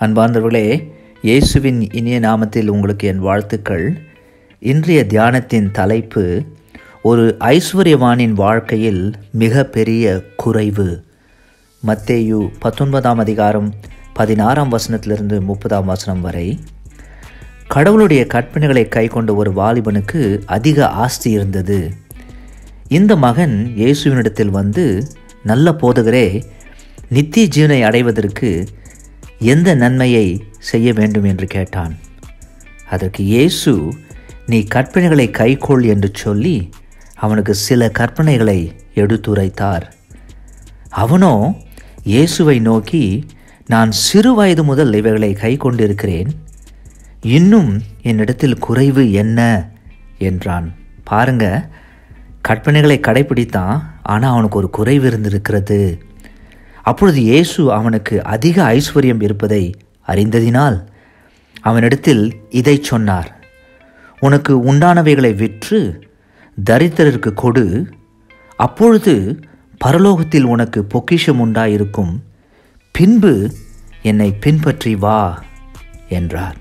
அன்பார்ந்தவர்களே இயேசுவின் இனிய நாமத்தில் உங்களுக்கு என் வாழ்த்துக்கள் இன்றைய தியானத்தின் தலைப்பு ஒரு ஐஸ்வர்யவானின் வாழ்க்கையில் மிக பெரிய குறைவு மத்தேயு பத்தொன்பதாம் அதிகாரம் பதினாறாம் வசனத்திலிருந்து முப்பதாம் வசனம் வரை கடவுளுடைய கற்பனைகளை கை கொண்ட ஒரு வாலிபனுக்கு அதிக ஆஸ்தி இருந்தது இந்த மகன் இயேசுவினிடத்தில் வந்து நல்ல போதகரே நித்திய ஜீவனை அடைவதற்கு எந்த நன்மையை செய்ய வேண்டும் என்று கேட்டான் அதற்கு இயேசு நீ கற்பனைகளை கைக்கொள் என்று சொல்லி அவனுக்கு சில கற்பனைகளை எடுத்துரைத்தார் அவனோ இயேசுவை நோக்கி நான் சிறு வயது முதல் இவைகளை கை கொண்டிருக்கிறேன் இன்னும் என்னிடத்தில் குறைவு என்ன என்றான் பாருங்க கற்பனைகளை கடைபிடித்தான் ஆனால் அவனுக்கு ஒரு குறைவு இருந்திருக்கிறது அப்பொழுது இயேசு அவனுக்கு அதிக ஐஸ்வர்யம் இருப்பதை அறிந்ததினால் அவனிடத்தில் இதை சொன்னார் உனக்கு உண்டானவைகளை விற்று தரித்திரருக்கு கொடு அப்பொழுது பரலோகத்தில் உனக்கு பொக்கிஷம் உண்டாயிருக்கும் பின்பு என்னை பின்பற்றி வா என்றார்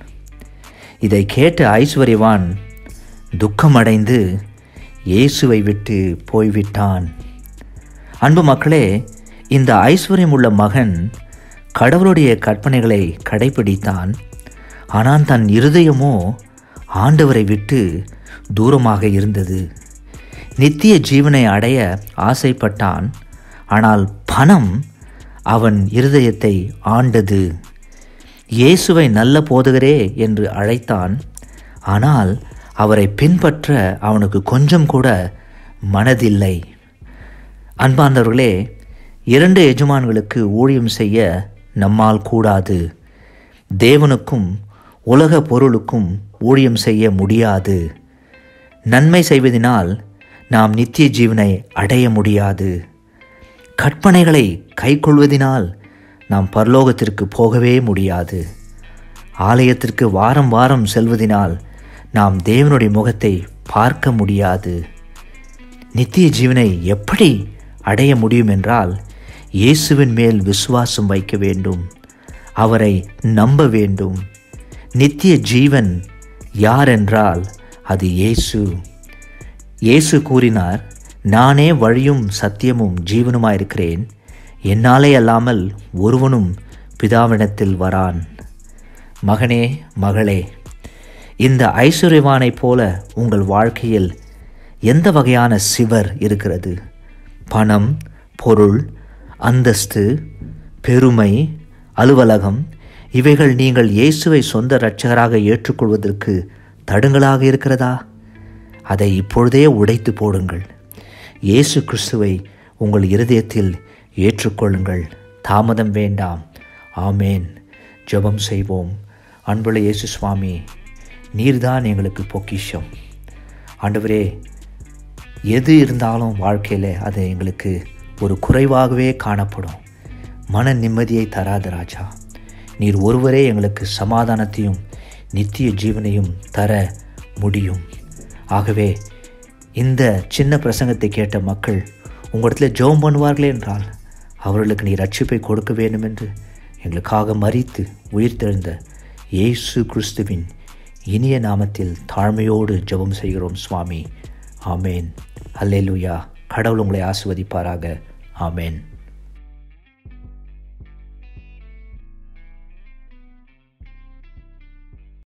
இதை கேட்ட ஐஸ்வர்யவான் துக்கமடைந்து இயேசுவை விட்டு போய்விட்டான் அன்பு மக்களே இந்த ஐஸ்வர்யம் உள்ள மகன் கடவுளுடைய கற்பனைகளை கடைபிடித்தான் ஆனால் தன் இருதயமோ ஆண்டவரை விட்டு தூரமாக இருந்தது நித்திய ஜீவனை அடைய ஆசைப்பட்டான் ஆனால் பணம் அவன் இருதயத்தை ஆண்டது இயேசுவை நல்ல போதகரே என்று அழைத்தான் ஆனால் அவரை பின்பற்ற அவனுக்கு கொஞ்சம் கூட மனதில்லை அன்பார்ந்தவர்களே இரண்டு எஜமான்களுக்கு ஊழியம் செய்ய நம்மால் கூடாது தேவனுக்கும் உலக பொருளுக்கும் ஊழியம் செய்ய முடியாது நன்மை செய்வதனால் நாம் நித்திய ஜீவனை அடைய முடியாது கற்பனைகளை கைக்கொள்வதினால் நாம் பரலோகத்திற்கு போகவே முடியாது ஆலயத்திற்கு வாரம் வாரம் செல்வதினால் நாம் தேவனுடைய முகத்தை பார்க்க முடியாது நித்திய ஜீவனை எப்படி அடைய முடியும் என்றால் இயேசுவின் மேல் விசுவாசம் வைக்க வேண்டும் அவரை நம்ப வேண்டும் நித்திய ஜீவன் யார் என்றால் அது இயேசு இயேசு கூறினார் நானே வழியும் சத்தியமும் ஜீவனுமாயிருக்கிறேன் என்னாலே அல்லாமல் ஒருவனும் பிதாவினத்தில் வரான் மகனே மகளே இந்த ஐஸ்வர்யவானைப் போல உங்கள் வாழ்க்கையில் எந்த வகையான சிவர் இருக்கிறது பணம் பொருள் அந்தஸ்து பெருமை அலுவலகம் இவைகள் நீங்கள் இயேசுவை சொந்த இரட்சகராக ஏற்றுக்கொள்வதற்கு தடுங்களாக இருக்கிறதா அதை இப்பொழுதே உடைத்து போடுங்கள் இயேசு கிறிஸ்துவை உங்கள் இருதயத்தில் ஏற்றுக்கொள்ளுங்கள் தாமதம் வேண்டாம் ஆமேன் ஜெபம் செய்வோம் அன்புள்ள இயேசு சுவாமி நீர்தான் எங்களுக்கு பொக்கிஷம் ஆண்டவரே எது இருந்தாலும் வாழ்க்கையில் அது எங்களுக்கு ஒரு குறைவாகவே காணப்படும் மன நிம்மதியை தராது ராஜா நீர் ஒருவரே எங்களுக்கு சமாதானத்தையும் நித்திய ஜீவனையும் தர முடியும் ஆகவே இந்த சின்ன பிரசங்கத்தை கேட்ட மக்கள் உங்களிடத்தில் ஜெபம் பண்ணுவார்களே என்றால் அவர்களுக்கு நீ ரட்சிப்பை கொடுக்க வேண்டும் என்று எங்களுக்காக மறித்து உயிர்த்தெழுந்த இயேசு கிறிஸ்துவின் இனிய நாமத்தில் தாழ்மையோடு ஜெபம் செய்கிறோம் சுவாமி ஆமேன் அல்லேலுயா கடவுள் உங்களை ஆசிர்வதிப்பாராக ஆமேன்